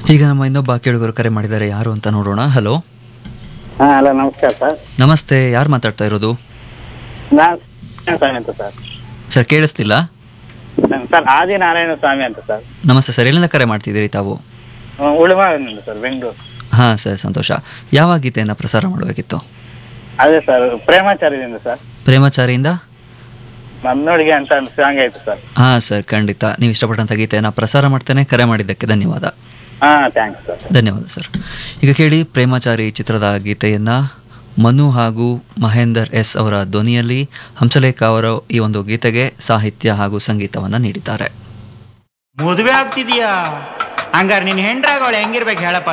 ಈಗ ನಮ್ಮ ಇನ್ನೊಬ್ಬ ಕೇಳುಗರು ಕರೆ ಮಾಡಿದ್ದಾರೆ ಯಾರು ಅಂತ ನೋಡೋಣ ಹಲೋ ಹಾ ಹಲೋ ನಮಸ್ಕಾರ ಸರ್ ನಮಸ್ತೆ ಯಾರು ಮಾತಾಡ್ತಾ ಇರೋದು ನಾನು ಸ್ವಾಮಿ ಅಂತ ಸರ್ ಸರ್ ಕೇಳಿಸ್ತಿಲ್ಲ ಸರ್ ಆದಿನಾರಾಯಣ ಸ್ವಾಮಿ ಅಂತ ಸರ್ ನಮಸ್ತೆ ಸರ್ ಎಲ್ಲಿಂದ ಕರೆ ಮಾಡ್ತಿದ್ದೀರಿ ತಾವು ಉಳಿಮಾವಿನಿಂದ ಸರ್ ಬೆಂಗಳೂರು ಹಾಂ ಸರ್ ಸಂತೋಷ ಯಾವ ಗೀತೆಯನ್ನು ಪ್ರಸಾರ ಮಾಡಬೇಕಿತ್ತು ಅದೇ ಸರ್ ಪ್ರೇಮಾಚಾರ್ಯದಿಂದ ಸರ್ ಪ್ರೇಮಾಚಾರಿಯಿಂದ ನನ್ನೊಳಗೆ ಅಂತ ಒಂದು ಸಾಂಗ್ ಆಯ್ತು ಸರ್ ಹಾಂ ಸರ್ ಖಂಡಿತ ನೀವು ಇಷ್ಟಪಟ್ಟಂಥ ಗೀತೆಯನ್ನು ಪ್ರಸಾರ ಮಾಡ್ತೇನೆ ಕರೆ ಮಾಡಿದ್ದಕ್ಕೆ ಧನ್ಯವಾದ ಹಾ ಥ್ಯಾಂಕ್ಸ್ ಸರ್ ಧನ್ಯವಾದ ಸರ್ ಈಗ ಕೇಳಿ ಪ್ರೇಮಾಚಾರಿ ಚಿತ್ರದ ಗೀತೆಯನ್ನ ಮನು ಹಾಗೂ ಮಹೇಂದರ್ ಎಸ್ ಅವರ ಧ್ವನಿಯಲ್ಲಿ ಹಂಸಲೇಖ ಅವರು ಈ ಒಂದು ಗೀತೆಗೆ ಸಾಹಿತ್ಯ ಹಾಗೂ ಸಂಗೀತವನ್ನ ನೀಡಿದ್ದಾರೆ ಮದುವೆ ಆಗ್ತಿದೀಯಾ ಹಂಗಾರೆ ನಿನ್ ಹೆಂಡ್ರಾಗ ಅವಳು ಹೆಂಗಿರ್ಬೇಕು ಹೇಳಪ್ಪ